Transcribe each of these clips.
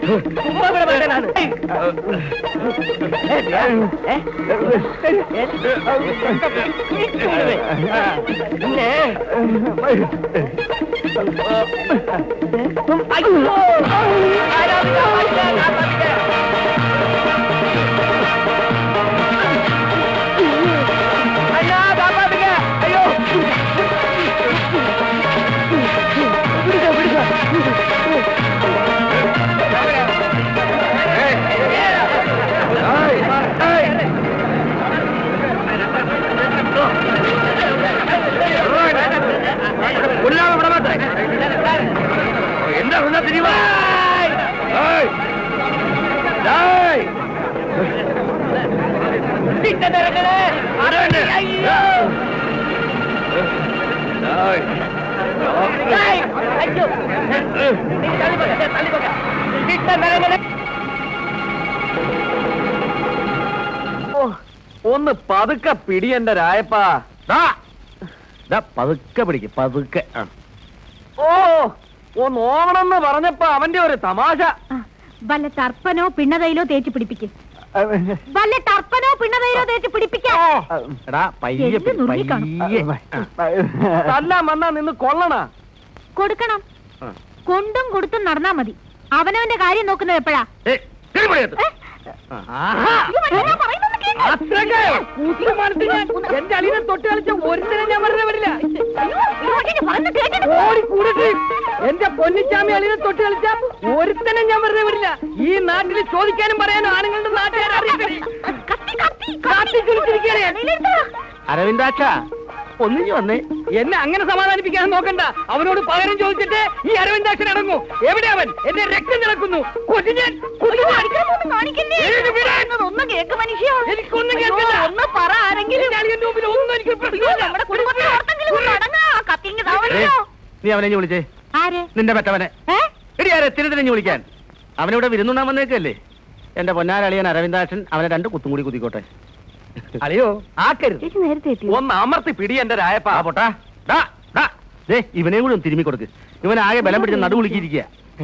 ഉമ്മ ഇവിടെ വേണ്ടനാണ്. പിന്നെ അയ്യോ ആരാധിക, ആരാധിക, ആരാധിക. അയ്യോ കാപ്പാത്തിക്ക അയ്യോ വിടുക വിടുക എന്താ ഒന്നാ തിരിവാ പിന്നെ നിറങ്ങളെ അയ്യോ ഏയ്, അയ്യോ തള്ളിപ്പോക തള്ളിപ്പോക പിന്നെ നിറങ്ങളെ ഒന്ന് പതുക്കെ പിടി എന്റെ രായപ്പാ ദാ. ദാ, പതുക്കെ പിടിക്ക് പതുക്കെ ആ. ഓ ഒന്ന് ഓവണമെന്ന് പറഞ്ഞപ്പോ അവന്റെ ഒരു തമാശ വല്ല തർപ്പനോ പിണ്ണതയിലോ തേച്ച് പിടിപ്പിക്കും വല്ല തർപ്പനോ പിണ്ണതയിലോ തേച്ച് പിടിപ്പിക്കാം എടാ പയ്യെ എന്ത് പിടി, നുറുങ്ങിക്കാണും? പയ്യെ തല്ലാൻ വന്നാ നിന്ന് കൊള്ളണ കൊടുക്കണം കൊണ്ടും കൊടുത്തും നടന്നാ മതി അവനവന്റെ കാര്യം നോക്കുന്നത് എപ്പോഴാ ഏ? അയ്യോ, മനുഷ്യ, ഞാൻ പറയുന്നത് കേൾക്ക്. എന്റെ അളിയെ തൊട്ട് കളിച്ച ഒരുത്തരം ഞാൻ വെറുതെ വിടില്ല അയ്യോ, ഇങ്ങോട്ടേക്ക് പറഞ്ഞ് കേട്ടിട്ട് പോ. ഓടി കൂടിട്ട് എന്റെ പൊന്നിച്ചാമി അളിയെ തൊട്ട് കളിച്ച ഒരുത്തനെ ഞാൻ വെറുതെ വിടില്ല ഈ നാട്ടിൽ ചോദിക്കാനും പറയാനും ആണുങ്ങളുടെ നാട്ടുകാരെ അറിയത്തില്ല കത്തി, കത്തി, കാട്ടി ചുരുക്കിയിരിക്കുകയാണ് ഞാൻ. കയ്യിലെടുത്തോ? അരവിന്ദാക്ഷ ഒന്നിഞ്ഞു വന്നേ എന്നെ അങ്ങനെ സമാധാനിപ്പിക്കാൻ നോക്കണ്ട അവനോട് പകരം ചോദിച്ചിട്ട് ഈ അരവിന്ദാക്ഷൻ അടങ്ങൂ എവിടെ അവൻ എന്റെ രക്തം തിളക്കുന്നു കൊച്ചു ഞാൻ കൊച്ചു ഞാൻ. അടിക്കാനൊന്നും കാണിക്കല്ലേ? ഏത് വിടാൻ? ഒന്ന് കേക്ക് മനുഷ്യ എനിക്കൊന്നും അയ്യോ, കേൾക്കില്ല. ഒന്ന് പറ ആരെങ്കിലും എന്റെ അളിയന്റെ മുമ്പിൽ ഒന്നും എനിക്ക് അയ്യോ, പ്രശ്നമില്ല. നമ്മുടെ കുടുംബത്തിൽ ഓർത്തെങ്കിലും ഒന്ന് അടങ്ങാ കത്തിങ്ങ് ഏയ്, താവല്ലോ നീ അവനെ ഇഞ്ഞ് വിളിച്ചേ ആര് നിന്റെ മറ്റവനെ ഏ എടി ആരെ തിരിഞ്ഞു വിളിക്കാൻ അവനിവിടെ വിരുന്നുണ്ണാൻ വന്നേക്കല്ലേ എന്റെ പൊന്നാരളിയൻ അരവിന്ദാക്ഷൻ അവനെ രണ്ട് കുത്തും കൂടി കുത്തിക്കോട്ടെ അളിയോ ആക്കരുത് ചേച്ചി നേരത്തെ എത്തി ഒന്ന് അമർത്തി പിടി എന്റെ രായപ്പാ പൊട്ടാ ഡാ, ഡാ. ദേ ഇവനെയും കൂടി ഒന്ന് തിരുമ്മി കൊടുക്ക് ഇവൻ ആകെ ബലം പിടിച്ച് നടു വിളിക്കിരിക്കുക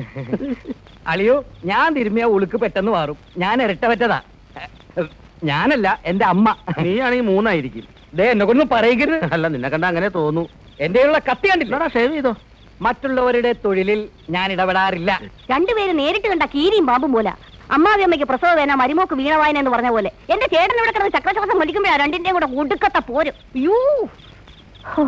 അളിയോ ഞാൻ തിരുമ്മിയ ഉളുക്ക് പെട്ടെന്ന് മാറും ഞാൻ ഇരട്ട പറ്റതാ ഞാനല്ല എന്റെ അമ്മ നീയാണെങ്കിൽ മൂന്നായിരിക്കും ദേ എന്നെ കൊണ്ടൊന്നും പറയരുത് അല്ല നിന്നെ കണ്ട അങ്ങനെ തോന്നു എന്റെ കയ്യിലുള്ള കത്തി കണ്ടില്ല ഇല്ലടാ ഷേവ് ചെയ്തോ മറ്റുള്ളവരുടെ തൊഴിലിൽ ഞാൻ ഇടപെടാറില്ല രണ്ടുപേര് നേരിട്ട് കണ്ട കീരിയും പാമ്പും പോലെ അമ്മാവി അമ്മയ്ക്ക് പ്രസവ വേന മരുമോക്ക് വീണവായന എന്ന് പറഞ്ഞ പോലെ എന്റെ ചേട്ടൻ ഇവിടെ കിടന്ന് ചക്രശ്വാസം വലിക്കുമ്പോഴാ രണ്ടിന്റെയും കൂടെ ഒടുക്കത്തെ പോരും അയ്യോ ഹോ.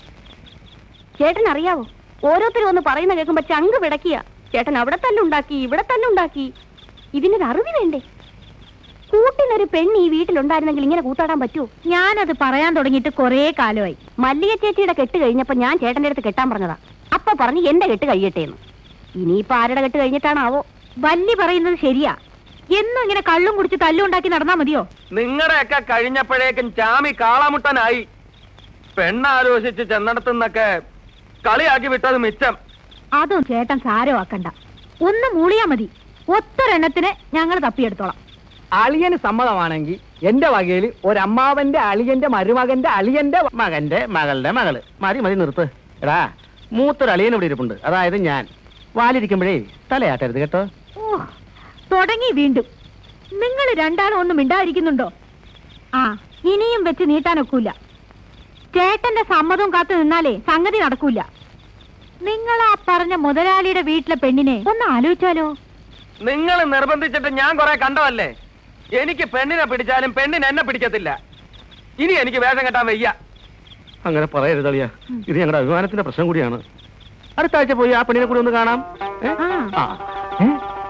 ചേട്ടൻ അറിയാവോ ഓരോരുത്തരും ഒന്ന് പറയുന്ന കേൾക്കുമ്പോ ചങ്ക് പിടക്കിയ ചേട്ടൻ അവിടെ തന്നെ ഉണ്ടാക്കി ഇവിടെ തന്നെ ഉണ്ടാക്കി ഇതിനൊരു അറിവ് വേണ്ടേ കൂട്ടിനൊരു പെണ്ണ് ഈ വീട്ടിലുണ്ടായിരുന്നെങ്കിൽ ഇങ്ങനെ കൂത്താടാൻ പറ്റുമോ ഞാനത് പറയാൻ തുടങ്ങിയിട്ട് കുറേ കാലമായി മല്ലിക ചേച്ചിയുടെ കെട്ട് കഴിഞ്ഞപ്പോ ഞാൻ ചേട്ടന്റെ അടുത്ത് കെട്ടാൻ പറഞ്ഞതാ അപ്പൊ പറഞ്ഞു എന്റെ കെട്ട് കഴിയട്ടെ എന്ന് ഇനിയിപ്പോ ആരുടെ കെട്ട് കഴിഞ്ഞിട്ടാണാവോ വല്ലി പറയുന്നത് ശരിയാ എന്നും ഇങ്ങനെ കള്ളും കുടിച്ച് തല്ലുണ്ടാക്കി നടന്നാ മതിയോ നിങ്ങളുടെയൊക്കെ കഴിഞ്ഞപ്പോഴേക്കും ചാമി കാളാമുട്ടനായി പെണ്ണാലോചിച്ച് ചെന്നിടത്തുനിന്നൊക്കെ കളിയാക്കി വിട്ടത് മിച്ചം അതും ചേട്ടൻ സാരമാക്കണ്ട ഒന്ന് മൂളിയാ മതി ഒത്തൊരെണ്ണത്തിന് ഞങ്ങൾ തപ്പിയെടുത്തോളാം അളിയന് സമ്മതമാണെങ്കിൽ എന്റെ വകയിൽ ഒരമ്മാവന്റെ അളിയന്റെ മരുമകന്റെ അളിയന്റെ വ- മകന്റെ മകളുടെ മകള് മതി മതി നിർത്ത് എടാ മൂത്തൊരു അളിയൻ ഇവിടെ ഇരിപ്പുണ്ട് അതായത് ഞാൻ വാലിരിക്കുമ്പോഴേ തലയാട്ടരുത് കേട്ടോ ഓ തുടങ്ങി വീണ്ടും നിങ്ങൾ രണ്ടാളും ഒന്നും മിണ്ടാതിരിക്കുന്നുണ്ടോ ആ ഇനിയും വെച്ച് നീട്ടാനൊക്കൂല ചേട്ടന്റെ സമ്മതവും കാത്തു നിന്നാലേ സംഗതി നടക്കൂല നിങ്ങൾ ആ പറഞ്ഞ മുതലാളിയുടെ വീട്ടിലെ പെണ്ണിനെ ഒന്ന് ആലോചിച്ചാലോ നിങ്ങൾ നിർബന്ധിച്ചിട്ട് ഞാൻ കുറെ കണ്ടതല്ലേ എനിക്ക് പെണ്ണിനെ പിടിച്ചാലും പെണ്ണിന് എന്നെ പിടിക്കത്തില്ല ഇനി എനിക്ക് വേഷം കെട്ടാൻ വയ്യ അങ്ങനെ പറയരുത് അളിയ ഇത് ഞങ്ങളുടെ അഭിമാനത്തിന്റെ പ്രശ്നം കൂടിയാണ് അടുത്ത ആഴ്ച പോയി ആ പെണ്ണിനെ കൂടി ഒന്ന് കാണാം ഏ? ആ ആ ഏ?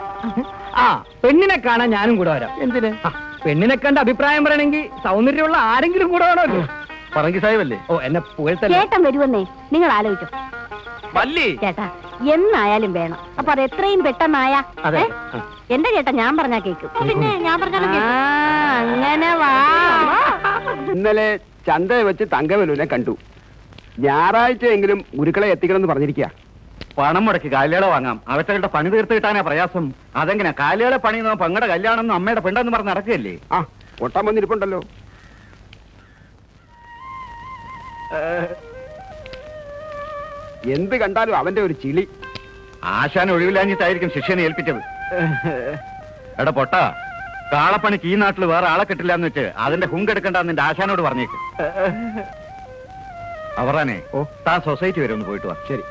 ആ പെണ്ണിനെ കാണാൻ ഞാനും കൂടെ വരാം എന്തിന് ആ, പെണ്ണിനെ കണ്ട് അഭിപ്രായം പറയണമെങ്കിൽ സൗന്ദര്യമുള്ള ആരെങ്കിലും കൂടെ വേണമല്ലോ പറങ്കി സാഹിബല്ലേ ഓ എന്നെ പുകഴ്ത്തല്ലേ ചേട്ടൻ വരുമെന്നേ നിങ്ങൾ ആലോചിച്ചോ വല്ലി ചേട്ടാ എന്നായാലും വേണം അപ്പൊ അത് എത്രയും പെട്ടെന്നായ അതെ. ഏ? എന്റെ ചേട്ടാ ഞാൻ പറഞ്ഞാ കേക്കും പിന്നെ ഞാൻ പറഞ്ഞാലും കേക്കും. ആ, അങ്ങനെ വാ ഇന്നലെ ചന്തയെ വെച്ച് തങ്കവലുവിനെ കണ്ടു ഞായറാഴ്ചയെങ്കിലും ഗുരുക്കളെ എത്തിക്കണമെന്ന് പറഞ്ഞിരിക്കുക പണം മുടക്കി കാലിയാളെ വാങ്ങാം അവറ്റകളുടെ പണി തീർത്ത് കിട്ടാനാ പ്രയാസം അതെങ്ങനെ കാലിയാളെ പണി പങ്ങടെ കല്യാണം എന്നും അമ്മയുടെ പെണ്ടെന്ന് പറഞ്ഞ് നടക്കുകയല്ലേ ആ ഒട്ടാൻ വന്നിരിപ്പുണ്ടല്ലോ എന്ത് കണ്ടാലും അവന്റെ ഒരു ചിളി ആശാൻ ഒഴിവില്ലാഞ്ഞിട്ടായിരിക്കും ശിഷ്യനെ ഏൽപ്പിച്ചത് എടാ പൊട്ട കാളപ്പണിക്ക് ഈ നാട്ടിൽ വേറെ ആളെ കിട്ടില്ല എന്ന് വെച്ച് അതിന്റെ ഹുങ്കെടുക്കണ്ട നിന്റെ ആശാനോട് പറഞ്ഞേക്ക് അവറാനെ ഓ താൻ സൊസൈറ്റി വരെ ഒന്ന് പോയിട്ട് വാ ശരി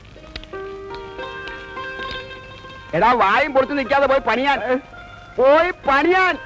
എടാ വായും പൊളിച്ചു നിൽക്കാതെ പോയി പണിയാൻ പോയി പണിയാൻ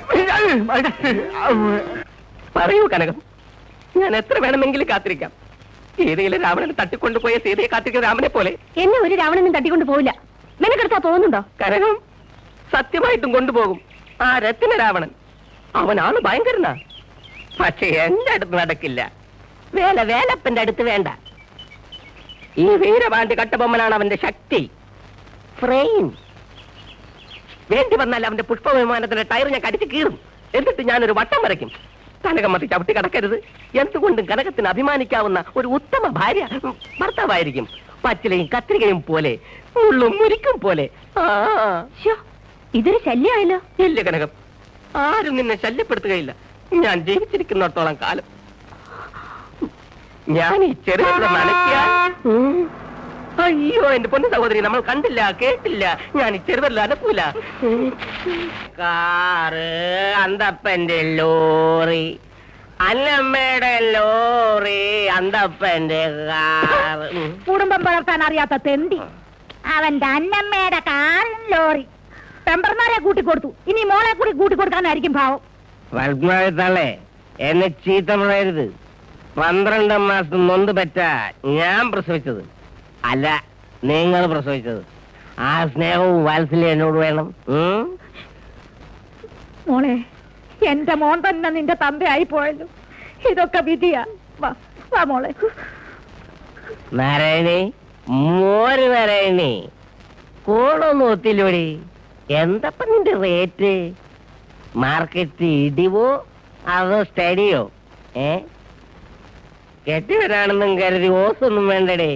പറയൂ കനകം ഞാൻ എത്ര വേണമെങ്കിലും കാത്തിരിക്കാം സീതയിലെ രാവണനെ തട്ടിക്കൊണ്ടുപോയ സീതയെ കാത്തിരിക്കുന്ന രാമനെ പോലെ എന്നെ ഒരു രാവണനും തട്ടിക്കൊണ്ട് പോവില്ല നിനക്കെടുത്താ തോന്നുന്നുണ്ടോ കനകം സത്യമായിട്ടും കൊണ്ടുപോകും ആ രത്തിന രാവണൻ അവനാണ് ഭയങ്കരനാ പക്ഷെ എന്റെ അടുത്ത് നടക്കില്ല വേല വേലപ്പന്റെ അടുത്ത് വേണ്ട ഈ വീരപാണ്ഡ്യ കട്ടബൊമ്മനാണ് അവന്റെ ശക്തി ഫ്രെയിം വേണ്ടി വന്നാൽ അവന്റെ പുഷ്പവിമാനത്തിന്റെ ടയർ ഞാൻ കടിച്ചു കീറും എന്നിട്ട് ഞാനൊരു വട്ടം വരയ്ക്കും കനകം മതി ചവിട്ടി കിടക്കരുത് എന്തുകൊണ്ടും കനകത്തിന് അഭിമാനിക്കാവുന്ന ഒരു ഉത്തമ ഭാര്യ ഉം, ഭർത്താവായിരിക്കും പച്ചിലയും കത്രികയും പോലെ മുള്ളും മുരിക്കും പോലെ ആ ശ്ശോ, ഇതൊരു ശല്യമായല്ലോ ഇല്ല കനകം ആരും നിന്നെ ശല്യപ്പെടുത്തുകയില്ല ഞാൻ ജീവിച്ചിരിക്കുന്നിടത്തോളം കാലം ഞാൻ ഈ ചെറിയ നനയ്ക്കാൻ ഉം. അയ്യോ എന്റെ പൊന്നു സഹോദരി നമ്മൾ കണ്ടില്ല കേട്ടില്ല ഞാൻ ഈ ചെറുതല്ല അനക്കൂല കാറ് അന്തപ്പന്റെ ലോറി അന്നമ്മയുടെ ലോറി അന്തപ്പന്റെ കാറ് ഉം. കുടുംബം പുലർത്താൻ അറിയാത്ത തെണ്ടി അവന്റെ അന്നമ്മയുടെ കാറും ലോറി പെമ്പർമാരെ കൂട്ടിക്കൊടുത്തു ഇനി മോളെ കൂടി കൂട്ടിക്കൊടുക്കാനായിരിക്കും ഭാവം പത്മാവത്തള്ളേ എന്നെ ചീത്ത പറയരുത് പന്ത്രണ്ട് മാസം നൊന്ത് പറ്റ ഞാൻ പ്രസവിച്ചത് അല്ല നിങ്ങൾ പ്രസവിച്ചത് ആ സ്നേഹവും വാത്സല്യം എന്നോട് വേണം ഉം? മോളെ എന്റെ മോൻ തന്നെ നിന്റെ തന്തയായി പോയല്ലോ ഇതൊക്കെ വിധിയാ വാ വാ മോളെ നാരായണി മോര് നാരായണി കോളൊന്നും ഒത്തില്ലോടി എന്തപ്പ നിന്റെ റേറ്റ് മാർക്കറ്റ് ഇടിവോ അതോ സ്റ്റഡിയോ ഏ കെട്ടിവരാണെന്നും കരുതി ഓസൊന്നും വേണ്ടടേ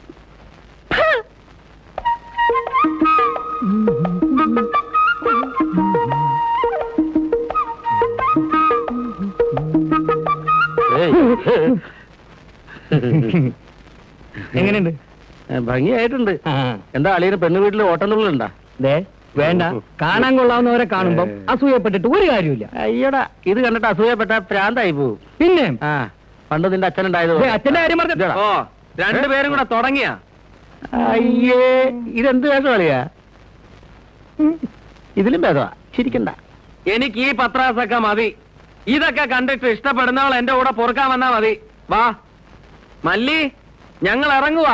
എങ്ങനെയുണ്ട് ഭംഗിയായിട്ടുണ്ട് എന്താ അളിയന് പെണ്ണ് വീട്ടിൽ ഓട്ടംതുള്ളുണ്ടാ ദേ വേണ്ട കാണാൻ കൊള്ളാവുന്നവരെ കാണുമ്പം അസൂയപ്പെട്ടിട്ട് ഒരു കാര്യമില്ല അയ്യടാ ഇത് കണ്ടിട്ട് അസൂയപ്പെട്ട പ്രാന്തായി പോവും പിന്നെ ആ പണ്ട് നിന്റെ അച്ഛനുണ്ടായത് ദേ, അച്ഛന്റെ കാര്യം പറഞ്ഞ ഇതെടാ. ഓ രണ്ടുപേരും കൂടെ തുടങ്ങിയ അയ്യേ ഇതെന്ത് വേഷം അളിയാ ഇതിലും ഭേദമാ ചിരിക്കണ്ട എനിക്ക് ഈ പത്രാസൊക്കെ മതി ഇതൊക്കെ കണ്ടിട്ട് ഇഷ്ടപ്പെടുന്നവൾ എന്റെ കൂടെ പൊറുക്കാൻ വന്നാ മതി വാ മല്ലി ഞങ്ങൾ ഇറങ്ങുവാ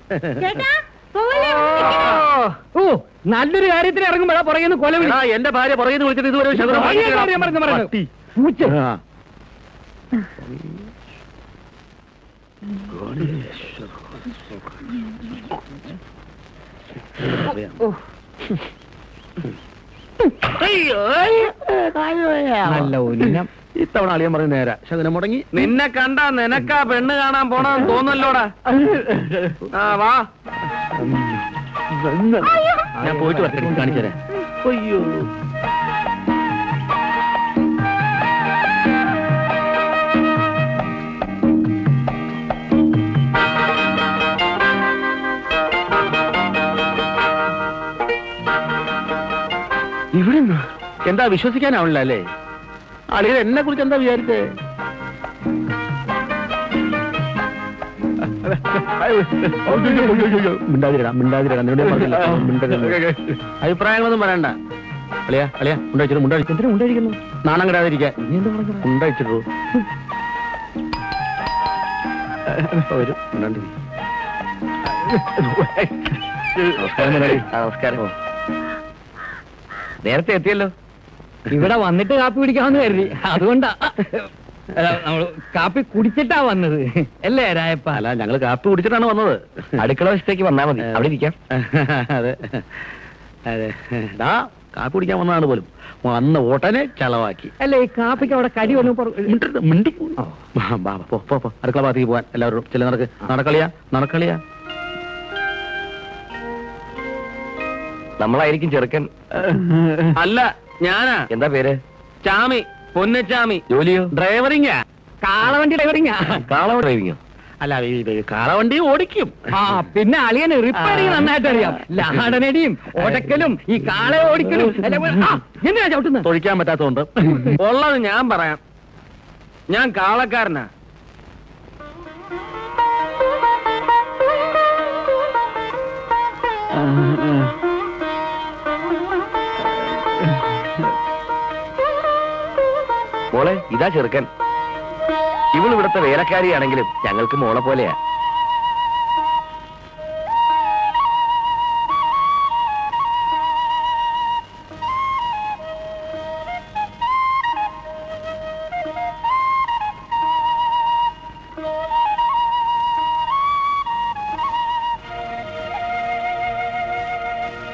ഓ നല്ലൊരു കാര്യത്തിന് ഇറങ്ങുമ്പോഴാ പറയുന്നു കൊല എടാ, എന്റെ ഭാര്യ പറയുന്നത് വിളിച്ചിട്ട് ഇതുവരെ ഒരു ശതമാനം വാങ്ങിയിട്ടില്ല. പട്ടി. ആ. നല്ല ഉന്നം ഇത്തവണ അളിയൻ പറയുന്ന നേരാ ശകനം മുടങ്ങി നിന്നെ കണ്ട നിനക്കാ പെണ്ണ് കാണാൻ പോണെന്ന് തോന്നല്ലോടാ ആ വാ ഞാൻ പോയിട്ട് വരട്ടെ കാണിച്ചു തരാം അയ്യോ ഇവിടെ എന്താ വിശ്വസിക്കാനാവില്ല അല്ലേ അളിയൻ എന്നെ കുറിച്ച് എന്താ വിചാരിച്ചേ മിണ്ടാതിരടാ മിണ്ടാതിരടാ നിന്നോട് ഞാൻ പറഞ്ഞില്ല. മിണ്ടരുത്. അഭിപ്രായങ്ങളൊന്നും പറയണ്ട അളിയാ അളിയാ ഉണ്ടായിച്ചിട്ട് മുണ്ടഴിച്ചു എന്തിനാ മുണ്ടഴിക്കുന്നു നാണം കിടാതിരിക്കാൻ ഉണ്ടായിച്ചിട്ടു വരും മിണ്ടാണ്ടിരി. നമസ്കാരം മുതലാളി. നമസ്കാരം നേരത്തെ എത്തിയല്ലോ ഇവിടെ വന്നിട്ട് കാപ്പി കുടിക്കാമെന്ന് കരുതി അതുകൊണ്ടാ അല്ല, നമ്മള് കാപ്പി കുടിച്ചിട്ടാ വന്നത് അല്ലേ രായപ്പ അല്ല ഞങ്ങള് കാപ്പി കുടിച്ചിട്ടാണ് വന്നത് അടുക്കള വശത്തേക്ക് വന്നാ മതി അവിടെ ഇരിക്കാം അതെ അതെ ഡാ കാപ്പി കുടിക്കാൻ വന്നതാണ് പോലും വന്ന ഓട്ടനെ ചളവാക്കി അല്ലേ ഈ കാപ്പിക്ക് അവിടെ കടി വന്നു മിണ്ടരുത്, മിണ്ടി വാ, വാ, വാ, പോ, പോ, പോ. അടുക്കള ഭാഗത്തേക്ക് പോവാൻ എല്ലാവരും ചില നടക്ക് നടക്കളിയാ നടക്കളിയാ നമ്മളായിരിക്കും ചെറുക്കൻ അല്ല ഞാനാ എന്താ പേര് ചാമി പൊന്നച്ചാമി ജോലിയോ ഡ്രൈവറിങ്ങാ കാളവണ്ടി ഡ്രൈവറിങ്ങാ കാളവ ഡ്രൈവിങ്ങോ അല്ല ഈ ഈ കാളവണ്ടി ഓടിക്കും ആ പിന്നെ അളിയന് റിപ്പയറിംഗ് നന്നായിട്ട് അറിയാം ലാടനടിയും ഓടക്കലും ഈ കാളെ ഓടിക്കലും എല്ലാം കൂടെ- ആ, എന്തിനാ ചവിട്ടുന്നത് തൊഴിക്കാൻ പറ്റാത്തതുകൊണ്ട് ഉള്ളത് ഞാൻ പറയാം ഞാൻ കാളക്കാരനാ മോളെ ഇതാ ചെറുക്കൻ ഇവൾ ഇവിടുത്തെ വേലക്കാരിയാണെങ്കിലും ഞങ്ങൾക്ക് മോളെ പോലെയാ